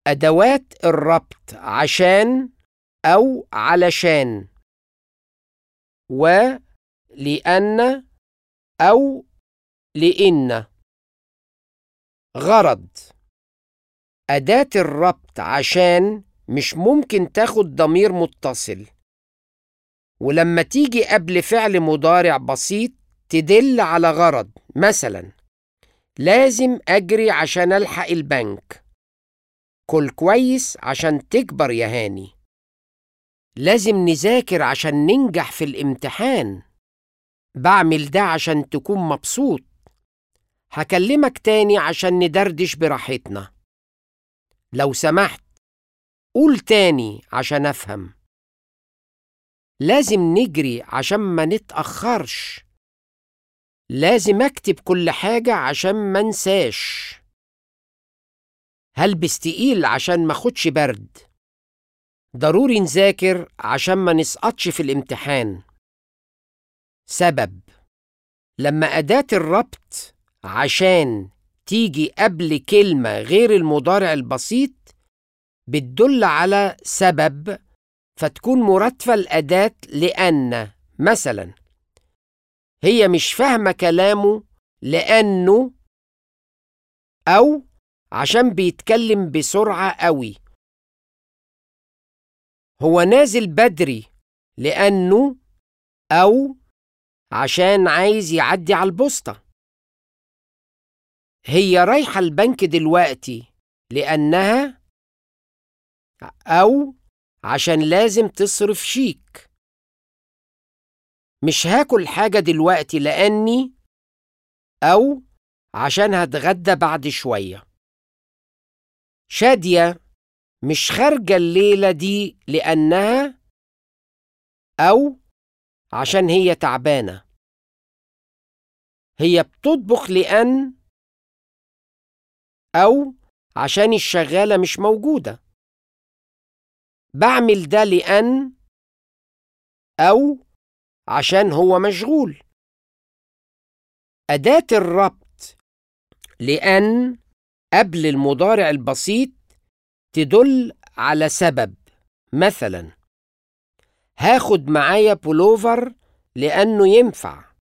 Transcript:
أدوات الربط عشان أو علشان و لأن أو لإن غرض أداة الربط عشان مش ممكن تاخد ضمير متصل ولما تيجي قبل فعل مضارع بسيط تدل على غرض مثلا لازم أجري عشان ألحق البنك كل كويس عشان تكبر يا هاني لازم نذاكر عشان ننجح في الامتحان بعمل ده عشان تكون مبسوط هكلمك تاني عشان ندردش براحتنا لو سمحت قول تاني عشان أفهم لازم نجري عشان ما نتأخرش لازم أكتب كل حاجة عشان ما انساش هلبس تقيل عشان ما خدش برد ضروري نذاكر عشان ما نسقطش في الامتحان سبب لما أداة الربط عشان تيجي قبل كلمة غير المضارع البسيط بتدل على سبب فتكون مرادفة الأداة لأن مثلا هي مش فاهمة كلامه لأنه أو عشان بيتكلم بسرعة قوي هو نازل بدري لأنه أو عشان عايز يعدي على البوسطة هي رايحة البنك دلوقتي لأنها أو عشان لازم تصرف شيك مش هاكل حاجة دلوقتي لأني أو عشان هتغدى بعد شوية شادية مش خارجة الليلة دي لأنها أو عشان هي تعبانة هي بتطبخ لأن أو عشان الشغالة مش موجودة بعمل ده لأن أو عشان هو مشغول أداة الربط لأن قبل المضارع البسيط تدل على سبب مثلا هاخد معايا بولوفر لأنه ينفع